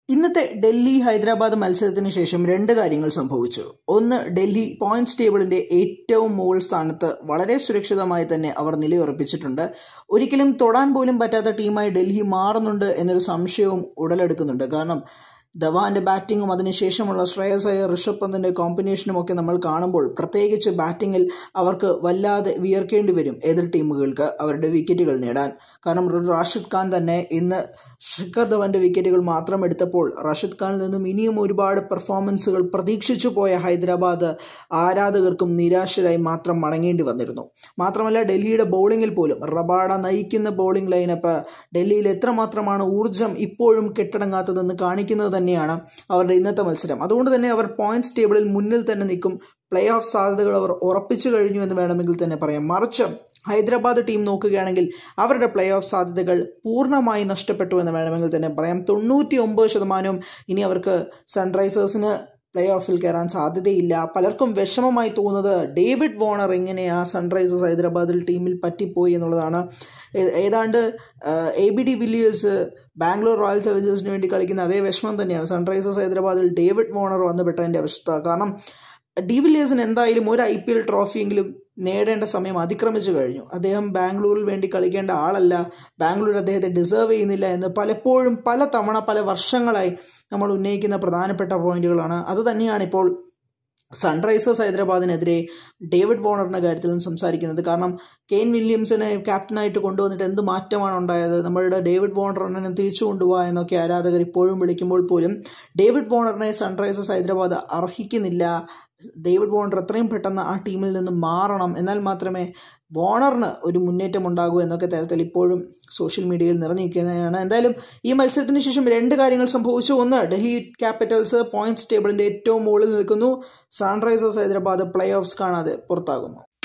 ഇന്നത്തെ ഡൽഹി ഹൈദരാബാദ് മത്സരത്തിന് ശേഷം രണ്ട് കാര്യങ്ങൾ സംഭവിച്ചു ഒന്ന് ഡൽഹി പോയിന്റ്സ് ടേബിളിന്റെ ഏറ്റവും മുകൾ സ്ഥാനത്ത് വളരെ സുരക്ഷിതമായി തന്നെ അവർ നിലയുറപ്പിച്ചിട്ടുണ്ട് ഒരിക്കലും തൊടാൻ പോലും പറ്റാത്ത ടീമായി ഡൽഹി മാറുന്നുണ്ട് എന്നൊരു സംശയവും ഉടലെടുക്കുന്നുണ്ട് കാരണം ധവാന്റെ ബാറ്റിങ്ങും അതിനുശേഷമുള്ള ശ്രേയസ് അയ്യർ ഋഷഭ് പന്തിന്റെ കോമ്പിനേഷനും ഒക്കെ നമ്മൾ കാണുമ്പോൾ പ്രത്യേകിച്ച് ബാറ്റിങ്ങിൽ അവർക്ക് വല്ലാതെ വിയർക്കേണ്ടി വരും എതിർ ടീമുകൾക്ക് അവരുടെ വിക്കറ്റുകൾ നേടാൻ കാരണം റാഷിദ് ഖാൻ തന്നെ ഇന്ന് ശിഖർ ധവന്റെ വിക്കറ്റുകൾ മാത്രം എടുത്തപ്പോൾ റാഷിദ് ഖാനിൽ നിന്നും ഇനിയും ഒരുപാട് പെർഫോമൻസുകൾ പ്രതീക്ഷിച്ചു പോയ ഹൈദരാബാദ് ആരാധകർക്കും നിരാശരായി മാത്രം മടങ്ങേണ്ടി വന്നിരുന്നു മാത്രമല്ല ഡൽഹിയുടെ ബൗളിങ്ങിൽ പോലും റബാഡ നയിക്കുന്ന ബൗളിംഗ് ലൈനപ്പ് ഡൽഹിയിൽ എത്രമാത്രമാണ് ഊർജം ഇപ്പോഴും കെട്ടടങ്ങാത്തതെന്ന് കാണിക്കുന്നത് തന്നെയാണ് അവരുടെ ഇന്നത്തെ മത്സരം അതുകൊണ്ട് തന്നെ അവർ പോയിന്റ്സ് ടേബിളിൽ മുന്നിൽ തന്നെ നിൽക്കും പ്ലേ ഓഫ് സാധ്യതകൾ അവർ ഉറപ്പിച്ചു കഴിഞ്ഞു എന്ന് വേണമെങ്കിൽ തന്നെ പറയാം മറിച്ച് ഹൈദരാബാദ് ടീം നോക്കുകയാണെങ്കിൽ അവരുടെ പ്ലേ ഓഫ് സാധ്യതകൾ പൂർണ്ണമായി നഷ്ടപ്പെട്ടു എന്ന് വേണമെങ്കിൽ തന്നെ പറയാം തൊണ്ണൂറ്റി ഒമ്പത് ശതമാനവും ഇനി അവർക്ക് സൺറൈസേഴ്സിന് പ്ലേ ഓഫിൽ കയറാൻ സാധ്യതയില്ല പലർക്കും വിഷമമായി തോന്നുന്നത് ഡേവിഡ് വോണർ എങ്ങനെ ആ സൺറൈസേഴ്സ് ഹൈദരാബാദിൽ ടീമിൽ പറ്റിപ്പോയി എന്നുള്ളതാണ് ഏതാണ്ട് A B de Villiers Bangalore Royal ചലഞ്ചേഴ്സിന് വേണ്ടി കളിക്കുന്ന അതേ വിഷമം തന്നെയാണ് സൺറൈസേഴ്സ് ഹൈദരാബാദിൽ ഡേവിഡ് വോണർ വന്നുപെട്ടതിൻ്റെ അവസ്ഥ കാരണം ഡി വില്ലിയേഴ്സിന് എന്തായാലും ഒരു ഐ പി എൽ ട്രോഫിയെങ്കിലും നേടേണ്ട സമയം അതിക്രമിച്ചു കഴിഞ്ഞു അദ്ദേഹം ബാംഗ്ലൂരിൽ വേണ്ടി കളിക്കേണ്ട ആളല്ല ബാംഗ്ലൂർ അദ്ദേഹത്തെ ഡിസേർവ് ചെയ്യുന്നില്ല എന്ന് പലപ്പോഴും പല തവണ പല വർഷങ്ങളായി നമ്മൾ ഉന്നയിക്കുന്ന പ്രധാനപ്പെട്ട പോയിന്റുകളാണ് അത് തന്നെയാണ് ഇപ്പോൾ സൺറൈസേഴ്സ് ഹൈദരാബാദിനെതിരെ ഡേവിഡ് ബോണറിൻ്റെ കാര്യത്തിൽ നിന്ന് സംസാരിക്കുന്നത് കാരണം കെയ്ൻ വില്യംസിനെ ക്യാപ്റ്റനായിട്ട് കൊണ്ടുവന്നിട്ട് എന്ത് മാറ്റമാണ് ഉണ്ടായത് നമ്മളുടെ ഡേവിഡ് ബോണറിനെ തിരിച്ചു കൊണ്ടുപോകുക എന്നൊക്കെ ആരാധകർ ഇപ്പോഴും വിളിക്കുമ്പോൾ പോലും ഡേവിഡ് ബോണറിനെ സൺറൈസേഴ്സ് ഹൈദരാബാദ് അർഹിക്കുന്നില്ല ഡേവിഡ് ബോണർ എത്രയും പെട്ടെന്ന് ആ ടീമിൽ നിന്ന് മാറണം എന്നാൽ മാത്രമേ ബോണറിന് ഒരു മുന്നേറ്റം ഉണ്ടാകൂ എന്നൊക്കെ തരത്തിൽ ഇപ്പോഴും സോഷ്യൽ മീഡിയയിൽ നിറഞ്ഞിരിക്കുന്നതാണ് എന്തായാലും ഈ മത്സരത്തിന് ശേഷം രണ്ട് കാര്യങ്ങൾ സംഭവിച്ചു ഒന്ന് ഡൽഹി ക്യാപിറ്റൽസ് പോയിന്റ്സ് ടേബിളിന്റെ ഏറ്റവും മുകളിൽ നിൽക്കുന്നു സൺറൈസേഴ്സ് ഹൈദരാബാദ് പ്ലേ ഓഫ്സ് കാണാതെ പുറത്താകുന്നു